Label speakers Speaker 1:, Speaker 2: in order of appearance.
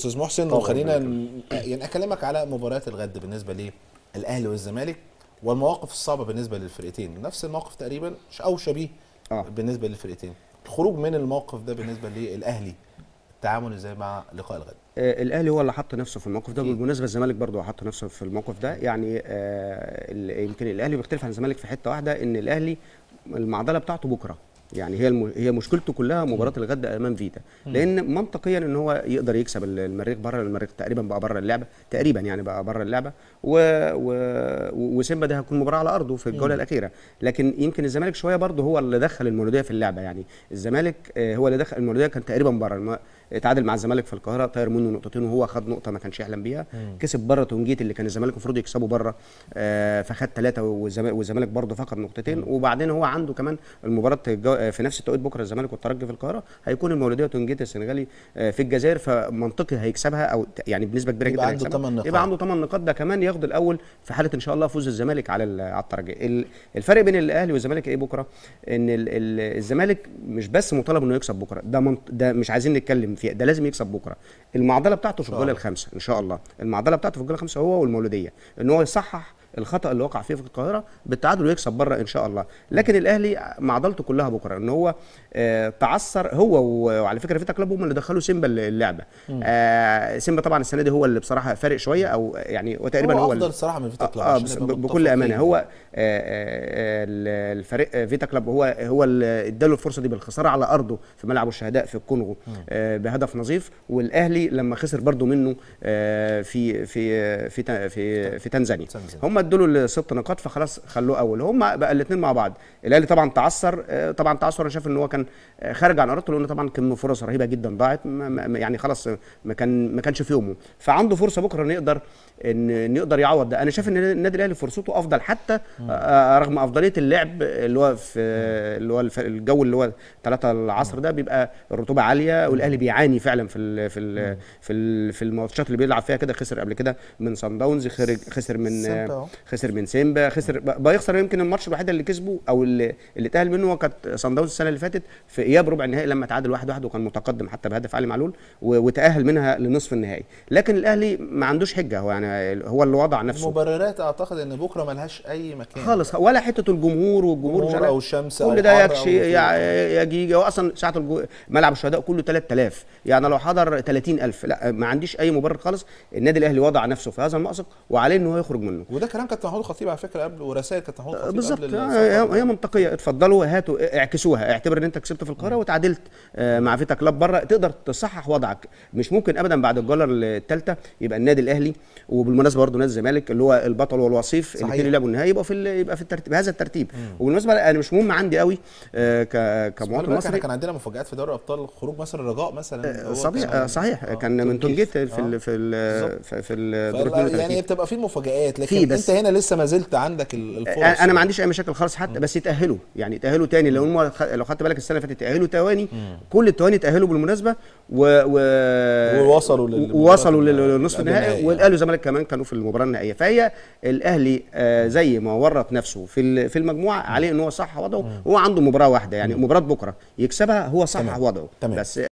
Speaker 1: استاذ محسن
Speaker 2: طبعاً.
Speaker 1: وخلينا ن- يعني اكلمك على مباريات الغد بالنسبه للاهلي والزمالك والمواقف الصعبه بالنسبه للفرقتين نفس الموقف تقريبا ش- او شبيه
Speaker 2: آه.
Speaker 1: بالنسبه للفرقتين الخروج من الموقف ده بالنسبه للاهلي التعامل ازاي مع لقاء الغد
Speaker 2: آه، الاهلي هو اللي حط نفسه في الموقف ده
Speaker 1: أكيد.
Speaker 2: بالمناسبه الزمالك برضه حط نفسه في الموقف ده يعني آه، ال- يمكن الاهلي بيختلف عن الزمالك في حته واحده ان الاهلي المعضله بتاعته بكره يعني هي الم... هي مشكلته كلها مباراه الغد امام فيتا لان منطقيا ان هو يقدر يكسب ال- المريخ بره المريخ تقريبا بقى بره اللعبه تقريبا يعني بقى بره اللعبه و... و... وسيمبا ده هتكون مباراه على ارضه في الجوله الاخيره لكن يمكن الزمالك شويه برضه هو اللي دخل المولوديه في اللعبه يعني الزمالك آه، هو اللي دخل المولوديه كان تقريبا بره الم... اتعادل مع الزمالك في القاهره طاير منه نقطتين وهو خد نقطه ما كانش يحلم بيها كسب بره تونجيت اللي كان الزمالك المفروض يكسبه بره آه، فخد ثلاثه والزمالك والزمالك برضه فقد نقطتين وبعدين هو عنده كمان المباراه الجو- آه، في نفس التوقيت بكره الزمالك والترجي في القاهره هيكون المولوديه وتونجيت السنغالي آه، في الجزائر فمنطقي هيكسبها او ت- يعني بنسبه كبيره
Speaker 1: يبقى
Speaker 2: جدا
Speaker 1: عنده
Speaker 2: هيكسبها.
Speaker 1: 8 نقاط.
Speaker 2: يبقى عنده 8 نقاط ده كمان ياخد الاول في حاله ان شاء الله فوز الزمالك على ال- على الترجي ال- الفرق بين الاهلي والزمالك ايه بكره ان ال- ال- الزمالك مش بس مطالب انه يكسب بكره ده منط... ده مش عايزين نتكلم فيه ده لازم يكسب بكره المعضله بتاعته في الجوله الخامسه ان شاء الله المعضله بتاعته في الجوله الخامسه هو والمولوديه ان هو يصحح الخطا اللي وقع فيه في القاهره بالتعادل ويكسب بره ان شاء الله لكن الاهلي معضلته كلها بكره ان هو آه تعثر هو و- وعلى فكره فيتا كلوب هم اللي دخلوا سيمبا اللعبه آه سيمبا طبعا السنه دي هو اللي بصراحه فارق شويه او يعني وتقريبا
Speaker 1: هو
Speaker 2: هو,
Speaker 1: افضل
Speaker 2: اللي-
Speaker 1: صراحه من فيتا كلوب
Speaker 2: اه
Speaker 1: عشان
Speaker 2: بس
Speaker 1: نبقى
Speaker 2: ب- بكل
Speaker 1: متفقين.
Speaker 2: امانه هو آه، آه، ال- الفريق آه، فيتا كلوب هو هو اللي اداله الفرصه دي بالخساره على ارضه في ملعب الشهداء في الكونغو آه، بهدف نظيف والاهلي لما خسر برضه منه آه، في في في تا- في في تنزانيا
Speaker 1: تنزانيا.
Speaker 2: هم ادوا له الست نقاط فخلاص خلوه اول هم بقى الاثنين مع بعض الاهلي طبعا تعثر آه، طبعا تعثر انا شايف ان هو كان آه، خارج عن ارادته لانه طبعا كان فرص رهيبه جدا ضاعت ما- ما- يعني خلاص ما كان ما كانش في يومه فعنده فرصه بكره نقدر ان نقدر يعوض ده انا شايف ان النادي الاهلي فرصته افضل حتى آه، رغم افضليه اللعب اللي هو في اللي هو الف- الجو اللي هو 3 العصر ده بيبقى الرطوبه عاليه والاهلي بيعاني فعلا في ال في ال في ال في الماتشات اللي بيلعب فيها كده خسر قبل كده من سان داونز خرج خسر من
Speaker 1: سيمبا أهو.
Speaker 2: خسر من سيمبا خسر ب- بقى يخسر يمكن الماتش الوحيد اللي كسبه او اللي اللي اتاهل منه هو كانت سان داونز السنه اللي فاتت في اياب ربع النهائي لما تعادل واحد واحد وكان متقدم حتى بهدف علي معلول و- وتاهل منها لنصف النهائي لكن الاهلي ما عندوش حجه هو يعني هو اللي وضع نفسه
Speaker 1: المبررات اعتقد ان بكره ملهاش اي مكان
Speaker 2: خالص ولا حته الجمهور والجمهور مش
Speaker 1: جمهور
Speaker 2: عارف-
Speaker 1: أو الشمس أو
Speaker 2: كل ده
Speaker 1: الحر
Speaker 2: يكشي
Speaker 1: أو
Speaker 2: يا يا جيجا هو اصلا ساعه الجو... ملعب الشهداء كله 3000 يعني لو حضر 30000 لا ما عنديش اي مبرر خالص النادي الاهلي وضع نفسه في هذا المأزق وعليه ان هو يخرج منه
Speaker 1: وده كلام كابتن محمود الخطيب على فكره قبل ورسائل كابتن محمود الخطيب
Speaker 2: بالظبط
Speaker 1: قبل
Speaker 2: آه،
Speaker 1: السفر.
Speaker 2: هي هي منطقيه اتفضلوا هاتوا اعكسوها اعتبر ان انت كسبت في القاهره وتعادلت آه، مع فيتا كلاب بره تقدر تصحح وضعك مش ممكن ابدا بعد الجوله الثالثه يبقى النادي الاهلي وبالمناسبه برضه نادي الزمالك اللي هو البطل والوصيف
Speaker 1: صحيح.
Speaker 2: الاثنين اللي لعبوا النهائي يبقى في ال- يبقى في الترتيب هذا الترتيب وبالمناسبه انا مش مهم عندي قوي آه، ك-
Speaker 1: خلي
Speaker 2: كمواطن
Speaker 1: بالك احنا
Speaker 2: مصري
Speaker 1: كان عندنا مفاجآت في دوري الابطال خروج مثلا الرجاء مثلا اللي هو
Speaker 2: صحيح
Speaker 1: كان-
Speaker 2: آه، صحيح
Speaker 1: آه،
Speaker 2: كان من
Speaker 1: تونجيت.
Speaker 2: تونجيت في ال-
Speaker 1: آه.
Speaker 2: في ال-
Speaker 1: بالظبط.
Speaker 2: في في الدور
Speaker 1: فلا-
Speaker 2: 32
Speaker 1: يعني بتبقى في مفاجآت لكن
Speaker 2: في بس-
Speaker 1: انت هنا لسه ما زلت عندك ال- الفرص
Speaker 2: انا ما عنديش اي مشاكل خالص حتى بس يتاهلوا يعني يتاهلوا تاني لو هم خ- لو خدت بالك السنه اللي فاتت تاهلوا تواني كل التواني تاهلوا بالمناسبه و, و...
Speaker 1: ووصلوا لل-
Speaker 2: ووصلوا
Speaker 1: لل-
Speaker 2: للنصف
Speaker 1: قبل
Speaker 2: النهائي
Speaker 1: النهائي.
Speaker 2: والاهلي والزمالك كمان كانوا في المباراه النهائيه فهي الاهلي آه زي ما ورط نفسه في ال- في المجموعه عليه ان هو صح وضعه هو عنده مباراه واحده يعني مباراه بكره يكسبها هو صح
Speaker 1: تمام.
Speaker 2: وضعه
Speaker 1: تمام.
Speaker 2: بس